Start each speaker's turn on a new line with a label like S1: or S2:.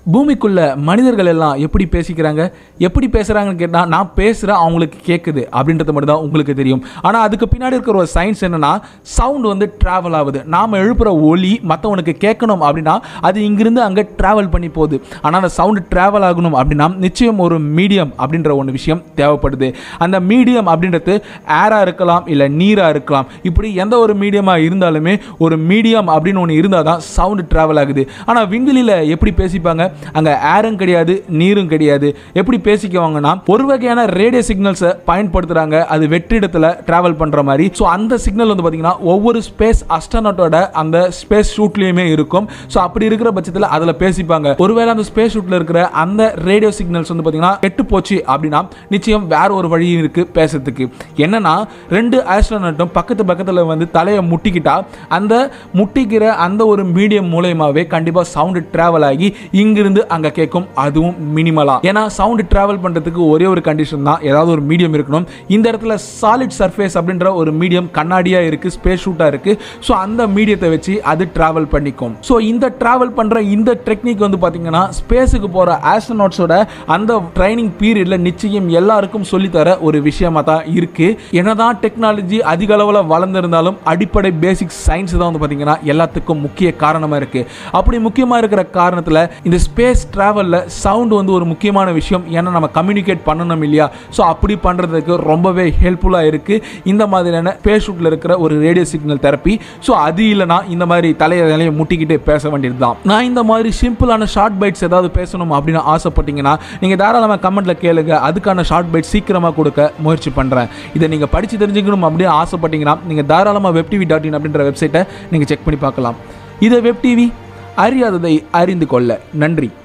S1: பூமிக்குள்ள மனிதர்கள் எல்லாம் எப்படி பேசிக்கிறாங்க எப்படி பேசுறாங்கன்னு கேட்டால் நான் பேசுகிறேன் அவங்களுக்கு கேட்குது அப்படின்றது மட்டும் தான் உங்களுக்கு தெரியும் ஆனால் அதுக்கு பின்னாடி இருக்கிற ஒரு சயின்ஸ் என்னன்னா சவுண்ட் வந்து ட்ராவல் ஆகுது நாம் எழுப்புற ஒலி மற்றவனுக்கு கேட்கணும் அப்படின்னா அது இங்கிருந்து அங்கே ட்ராவல் பண்ணி போகுது ஆனால் அந்த சவுண்டு ட்ராவல் ஆகணும் அப்படின்னா நிச்சயம் ஒரு மீடியம் அப்படின்ற ஒன்று விஷயம் தேவைப்படுது அந்த மீடியம் அப்படின்றது ஏராக இருக்கலாம் இல்லை நீராக இருக்கலாம் இப்படி எந்த ஒரு மீடியமாக இருந்தாலுமே ஒரு மீடியம் அப்படின்னு ஒன்று இருந்தால் தான் சவுண்டு ட்ராவல் ஆகுது ஆனால் விண்வெளியில் எப்படி பேசிப்பாங்க அங்கே ஏரும் கிடையாது நீரும் கிடையாது எப்படி பேசிக்குவாங்கன்னா ஒரு வகையான ரேடியோ சிக்னல்ஸை பயன்படுத்துகிறாங்க அது வெற்றிடத்தில் ட்ராவல் பண்ணுற மாதிரி ஸோ அந்த சிக்னல் வந்து பார்த்தீங்கன்னா ஒவ்வொரு ஸ்பேஸ் அஸ்ட்ரானட்டோட அந்த ஸ்பேஸ் ஷூட்லேயுமே இருக்கும் ஸோ அப்படி இருக்கிற பட்சத்தில் அதில் பேசிப்பாங்க ஒருவேளை அந்த ஸ்பேஸ் ஷூட்டில் இருக்கிற அந்த ரேடியோ சிக்னல்ஸ் வந்து பார்த்தீங்கன்னா கெட்டு போச்சு அப்படின்னா நிச்சயம் வேற ஒரு வழி இருக்கு பேசுறதுக்கு என்னன்னா ரெண்டு ஆஸ்ட்ரோனட்டும் பக்கத்து பக்கத்தில் வந்து தலையை முட்டிக்கிட்டா அந்த முட்டிக்கிற அந்த ஒரு மீடியம் மூலயமாவே கண்டிப்பாக சவுண்டு ட்ராவல் ஆகி இங்கிருந்து அங்கே கேட்கும் அதுவும் மினிமலா ஏன்னா சவுண்டு ட்ராவல் பண்ணுறதுக்கு ஒரே ஒரு கண்டிஷன் தான் ஏதாவது ஒரு மீடியம் இருக்கணும் இந்த இடத்துல சாலிட் சர்ஃபேஸ் அப்படின்ற ஒரு மீடியம் கண்ணாடியாக இருக்கு ஸ்பேஸ் ஷூட்டாக இருக்கு ஸோ அந்த மீடியத்தை வச்சு அது ட்ராவல் பண்ணிக்கும் ஸோ இந்த ட்ராவல் பண்ணுற இந்த டெக்னிக் வந்து பார்த்தீங்கன்னா ஸ்பேஸுக்கு போகிற ஆஸ்ட்ரோநாட்ஸோட அந்த ட்ரைனிங் பீரியடில் நிச்சயம் எல்லாருக்கும் சொல்லித்தர ஒரு விஷயமா தான் இருக்கு என்னதான் டெக்னாலஜி அதிக அளவில் வளர்ந்திருந்தாலும் அடிப்படை பேசிக் சயின்ஸ் தான் வந்து பார்த்தீங்கன்னா எல்லாத்துக்கும் முக்கிய காரணமாக இருக்கு அப்படி முக்கியமாக இருக்கிற காரணத்தில் இந்த ஸ்பேஸ் ட்ராவலில் சவுண்ட் வந்து ஒரு முக்கியமான விஷயம் ஏன்னா நம்ம கம்யூனிகேட் பண்ணணும் இல்லையா ஸோ அப்படி பண்ணுறதுக்கு ரொம்பவே ஹெல்ப்ஃபுல்லாக இருக்குது இந்த மாதிரியான ஸ்பேஸ் ஷூட்டில் இருக்கிற ஒரு ரேடியோ சிக்னல் தெரப்பி ஸோ அது இல்லைனா இந்த மாதிரி தலையை தலையை முட்டிக்கிட்டே பேச வேண்டியது தான் நான் இந்த மாதிரி சிம்பிளான ஷார்ட் பைட்ஸ் ஏதாவது பேசணும் அப்படின்னு ஆசைப்பட்டீங்கன்னா நீங்கள் தாராளமாக கமெண்ட்டில் கேளுங்க அதுக்கான ஷார்ட் பைட் சீக்கிரமாக கொடுக்க முயற்சி பண்ணுறேன் இதை நீங்கள் படித்து தெரிஞ்சுக்கணும் அப்படின்னு ஆசைப்பட்டீங்கன்னா நீங்கள் தாராளமாக வெப் டிவி டாட் இன் அப்படின்ற வெப்சைட்டை நீங்கள் செக் பண்ணி பார்க்கலாம் இதை வெப் டிவி அறியாததை அறிந்து கொள்ள நன்றி